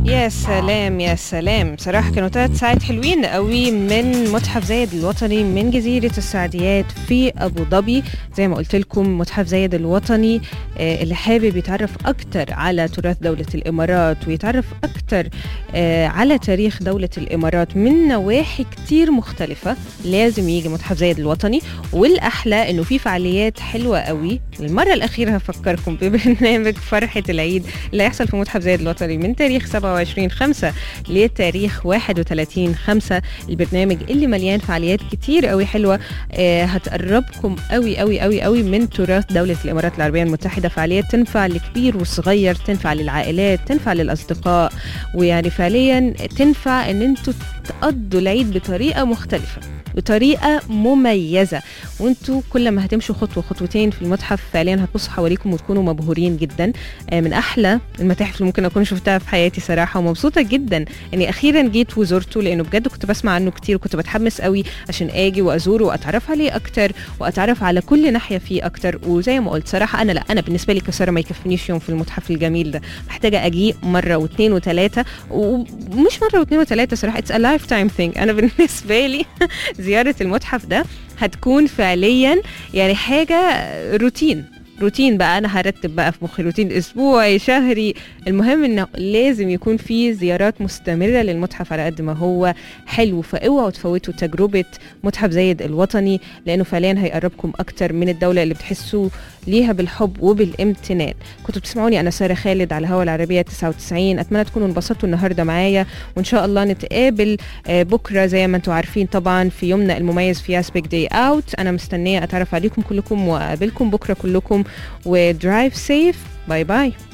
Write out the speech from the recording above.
يا سلام يا سلام صراحة كانوا ثلاث ساعات حلوين قوي من متحف زايد الوطني من جزيرة السعديات في أبو ظبي زي ما قلت لكم متحف زايد الوطني آه، اللي حابب يتعرف أكتر على تراث دولة الإمارات ويتعرف أكتر آه، على تاريخ دولة الإمارات من نواحي كتير مختلفة لازم يجي متحف زايد الوطني والأحلى إنه في فعاليات حلوة قوي المرة الأخيرة هفكركم ببرنامج فرحة العيد اللي هيحصل في متحف زايد الوطني من تاريخ 27 5 لتاريخ 31 5 البرنامج اللي مليان فعاليات كتير قوي حلوة آه، هتقربكم قوي قوي قوي قوي من تراث دولة الإمارات العربية المتحدة فعاليات تنفع لكبير وصغير تنفع للعائلات تنفع للأصدقاء ويعني فعليا تنفع ان انتوا تقضوا العيد بطريقة مختلفة بطريقة مميزة وانتوا كل ما هتمشوا خطوة خطوتين في المتحف فعليا هتبصوا حواليكم وتكونوا مبهورين جدا آه، من احلى المتاحف اللي ممكن اكون شفتها في حياتي صراحة ومبسوطة جدا اني اخيرا جيت وزرته لانه بجد كنت بسمع عنه كتير وكنت بتحمس قوي عشان اجي وازوره واتعرف عليه اكتر واتعرف على كل ناحية فيه اكتر وزي ما قلت صراحة انا لا انا بالنسبة لي كسارة ما يكفينيش يوم في المتحف الجميل ده محتاجة اجي مرة واثنين وثلاثة ومش مرة واثنين وثلاثة صراحة اتس a lifetime thing انا بالنسبة لي زيارة المتحف ده هتكون فعليا يعني حاجة روتين روتين بقى انا هرتب بقى في مخي روتين اسبوعي شهري المهم انه لازم يكون في زيارات مستمره للمتحف على قد ما هو حلو فاوعوا تفوتوا تجربه متحف زايد الوطني لانه فعليا هيقربكم اكتر من الدوله اللي بتحسوا ليها بالحب وبالامتنان كنتوا بتسمعوني انا ساره خالد على هوا العربيه 99 اتمنى تكونوا انبسطتوا النهارده معايا وان شاء الله نتقابل آه، بكره زي ما انتم عارفين طبعا في يومنا المميز في اسبيك داي اوت انا مستنيه اتعرف عليكم كلكم واقابلكم بكره كلكم ودرايف سيف باي باي